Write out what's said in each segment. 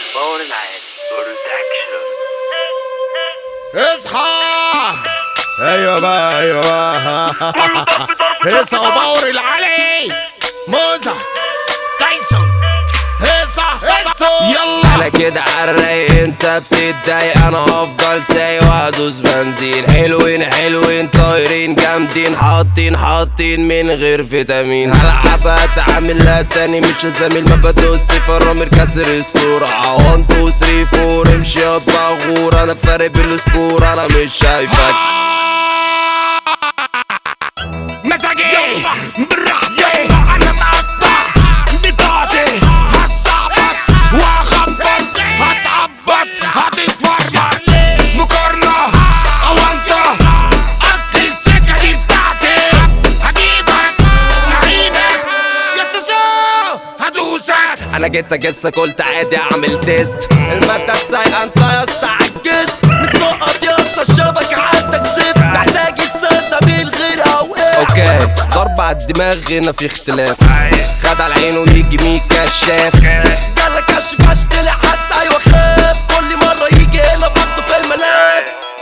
باور العالي برودكشن اصحى ايوه بقى ايوه بقى اصحى باور العلي موزة تايسون اصحى اصحى يلا انا كده عالرايق انت بتتضايق انا هفضل سايق وهدوس بنزين حلوين حلوين طايرين جامدين حاطين حاطين من غير فيتامين هلعب اتعامل لا تاني مش هزامل ما بدوس فرامل كسر الصورة 1 2 3 4 امشي يا غور انا فارق بالسكور انا مش شايفك مزاجي براحتي انا مقطع بطاقتي هتصعبط واخبط هتعبط هتتفرج مقارنة او انت اصل السكة دي بتاعتي هجيبك هعينك يا سوسو هدوسك انا جيت اجسك قلت عادي اعمل تيست المادة السايقة انت يا اسطى عجزت مش سقط يا اسطى الشبكة عندك زفت محتاج السادة بالغير او ايه اوكي ضرب على الدماغ هنا في اختلاف خد على عينه يجي مين كشاف جالك كشف طلع حدس ايوه خاف كل مرة يجي هنا برضه في الملاف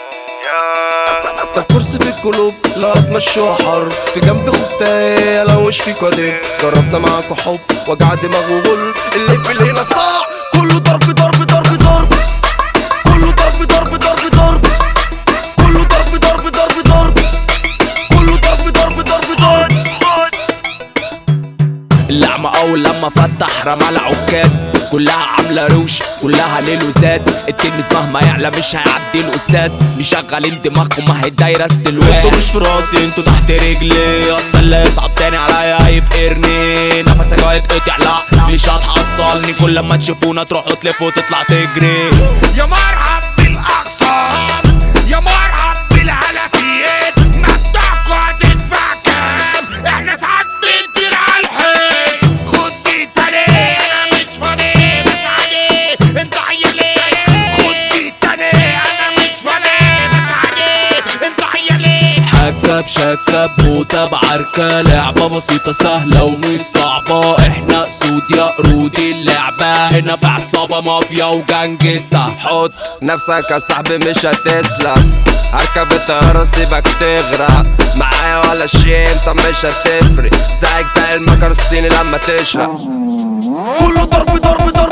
طب كرسي في القلوب لا تمشوا حر في جنب خدتها لو مش في قديم جربنا معاكوا حب وجع دماغ وغل اللي في هنا صاع كله ضرب ضرب ضرب ضرب كله ضرب ضرب ضرب ضرب كله ضرب ضرب ضرب ضرب كله ضرب ضرب ضرب ضرب اللعمة أول لما فتح رمى العكاز كلها عاملة روش كلها ليل وزاز التلميذ مهما يعلى مش هيعدي الأستاذ مشغلين دماغكم ما هي دايرة استلواء انتوا مش في راسي انتوا تحت رجلي اصل اللي يصعب تاني عليا هيفقرني نفسك هيتقطع لا مش هتحصلني كل لما تشوفونا تروحوا تلفوا وتطلع تجري يا مرحب بالاقسام يا مرحب بالهلفيات مبدأكوا هتدفع كام احنا ساعات بنطير على الحيط خد دي تاني انا مش فاضي بس عادي انتوا عيالين خد دي تاني انا مش فاضي بس عادي انتوا عيالين حكة بشكة بموتة بعركة لعبة بسيطة سهلة ومش صعبة احنا اسود يا قرودي اللعبة هنا في عصابة مافيا وجانجستا حط نفسك يا صاحبي مش هتسلم هركب الطيارة سيبك تغرق معايا ولا شي انت مش هتفرق زيك زي المكر الصيني لما تشرق كله ضرب ضرب ضرب